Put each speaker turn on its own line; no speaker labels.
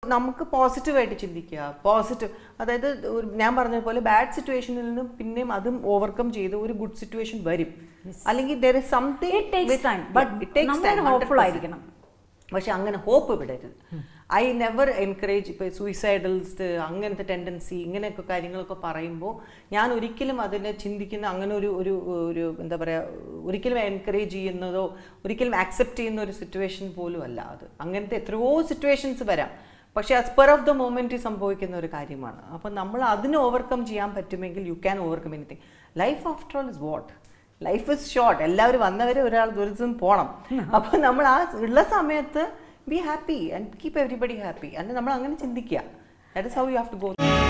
നമുക്ക് പോസിറ്റീവായിട്ട് ചിന്തിക്കുക പോസിറ്റീവ് അതായത് ഒരു- ഞാൻ പറഞ്ഞതുപോലെ ബാഡ് സിറ്റുവേഷനിൽ നിന്ന് പിന്നെയും അതും ഓവർകം ചെയ്ത് ഒരു ഗുഡ് സിറ്റുവേഷൻ വരും അല്ലെങ്കിൽ there is
It takes time.
Something
നമ്മൾ hopeful ആയിരിക്കണം.
പക്ഷെ അങ്ങനെ ഹോപ്പ് വിടരുത് ഐ നെവർ എൻകറേജ് ഇപ്പോൾ സൂയിസൈഡൽസ് അങ്ങനത്തെ ടെൻഡൻസി ഇങ്ങനെയൊക്കെ കാര്യങ്ങളൊക്കെ പറയുമ്പോൾ ഞാൻ ഒരിക്കലും അതിനെ ചിന്തിക്കുന്ന അങ്ങനെ ഒരു ഒരു ഒരു എന്താ പറയുക ഒരിക്കലും എൻകറേജ് ചെയ്യുന്നതോ ഒരിക്കലും ആക്സെപ്റ്റ് ചെയ്യുന്ന ഒരു സിറ്റുവേഷൻ പോലും അല്ല അത് അങ്ങനത്തെ എത്രയോ സിറ്റുവേഷൻസ് വരാം പക്ഷേ ആ സ്പെർ ഓഫ് ദ മൊമെൻറ്റ് സംഭവിക്കുന്ന ഒരു കാര്യമാണ് അപ്പോൾ നമ്മൾ അതിനെ ഓവർകം ചെയ്യാൻ പറ്റുമെങ്കിൽ you can overcome anything life after all is what life is short എല്ലാവരും വന്നവരെ ഒരാൾ ദുരിതം പോകണം അപ്പോൾ നമ്മൾ ആ ഉള്ള സമയത്ത് be happy and keep everybody happy and നമ്മൾ അങ്ങനെ ചിന്തിക്കുക that is how you have to go